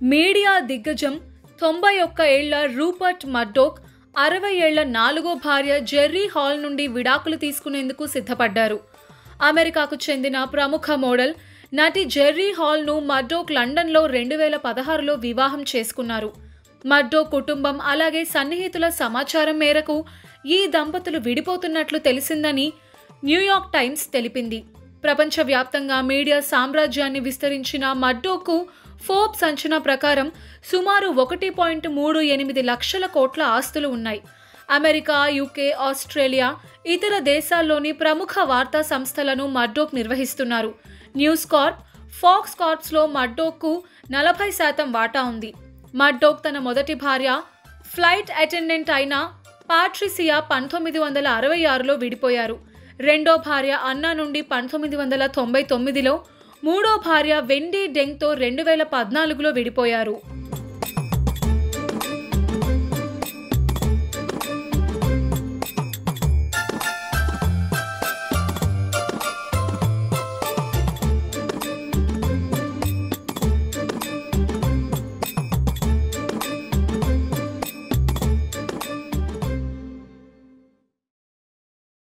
media దిగ్గజం తొంభై ఒక్క ఏళ్ల రూపర్ట్ మర్డోక్ అరవై ఏళ్ల నాలుగో భార్య జెర్రీ హాల్ నుండి విడాకులు తీసుకునేందుకు సిద్ధపడ్డారు అమెరికాకు చెందిన ప్రముఖ మోడల్ నటి జెర్రీ హాల్ను మర్డోక్ లండన్లో రెండు వేల పదహారులో వివాహం చేసుకున్నారు మర్డోక్ కుటుంబం అలాగే సన్నిహితుల సమాచారం మేరకు ఈ దంపతులు విడిపోతున్నట్లు తెలిసిందని న్యూయార్క్ టైమ్స్ తెలిపింది ప్రపంచవ్యాప్తంగా మీడియా సామ్రాజ్యాన్ని విస్తరించిన మర్డోకు ఫోర్బ్స్ అంచనా ప్రకారం సుమారు ఒకటి పాయింట్ మూడు ఎనిమిది లక్షల కోట్ల ఆస్తులు ఉన్నాయి అమెరికా యూకే ఆస్ట్రేలియా ఇతర దేశాల్లోని ప్రముఖ వార్తా సంస్థలను మర్డోక్ నిర్వహిస్తున్నారు న్యూస్ కార్ప్ ఫాక్స్ కార్ప్స్లో మర్డోక్కు నలభై శాతం వాటా ఉంది మర్డోక్ తన మొదటి భార్య ఫ్లైట్ అటెండెంట్ అయిన పాట్రిసియా పంతొమ్మిది వందల అరవై ఆరులో విడిపోయారు రెండో భార్య అన్నా నుండి పంతొమ్మిది వందల తొంభై తొమ్మిదిలో మూడో భార్య వెండీ డెంగ్తో రెండు వేల పద్నాలుగులో విడిపోయారు